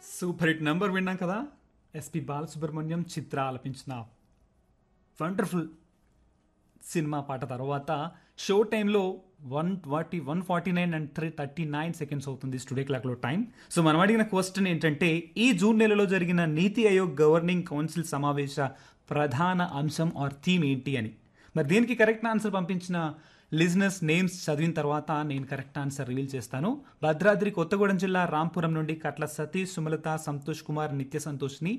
super hit number విన్నాం కదా SP Balasubrahmanyam చిత్ర ఆలపించిన వండర్ఫుల్ సినిమా పాట తర్వాత షో టైంలో one forty one forty nine and three thirty nine seconds అవుతుంది స్టూడియో క్లాక్లో టైం సో మనం అడిగిన క్వశ్చన్ ఏంటంటే ఈ జూన్ నెలలో జరిగిన నీతి ఆయోగ్ గవర్నింగ్ కౌన్సిల్ సమావేశ ప్రధాన అంశం ఆర్ థీమ్ ఏంటి అని మరి దీనికి కరెక్ట్ ఆన్సర్ పంపించిన లిజినెస్ నేమ్స్ చదివిన తర్వాత నేను కరెక్ట్ ఆన్సర్ రివీల్ చేస్తాను భద్రాద్రి కొత్తగూడెం జిల్లా రాంపురం నుండి కట్ల సతీష్ సుమలత సంతోష్ కుమార్ నిత్య సంతోష్ని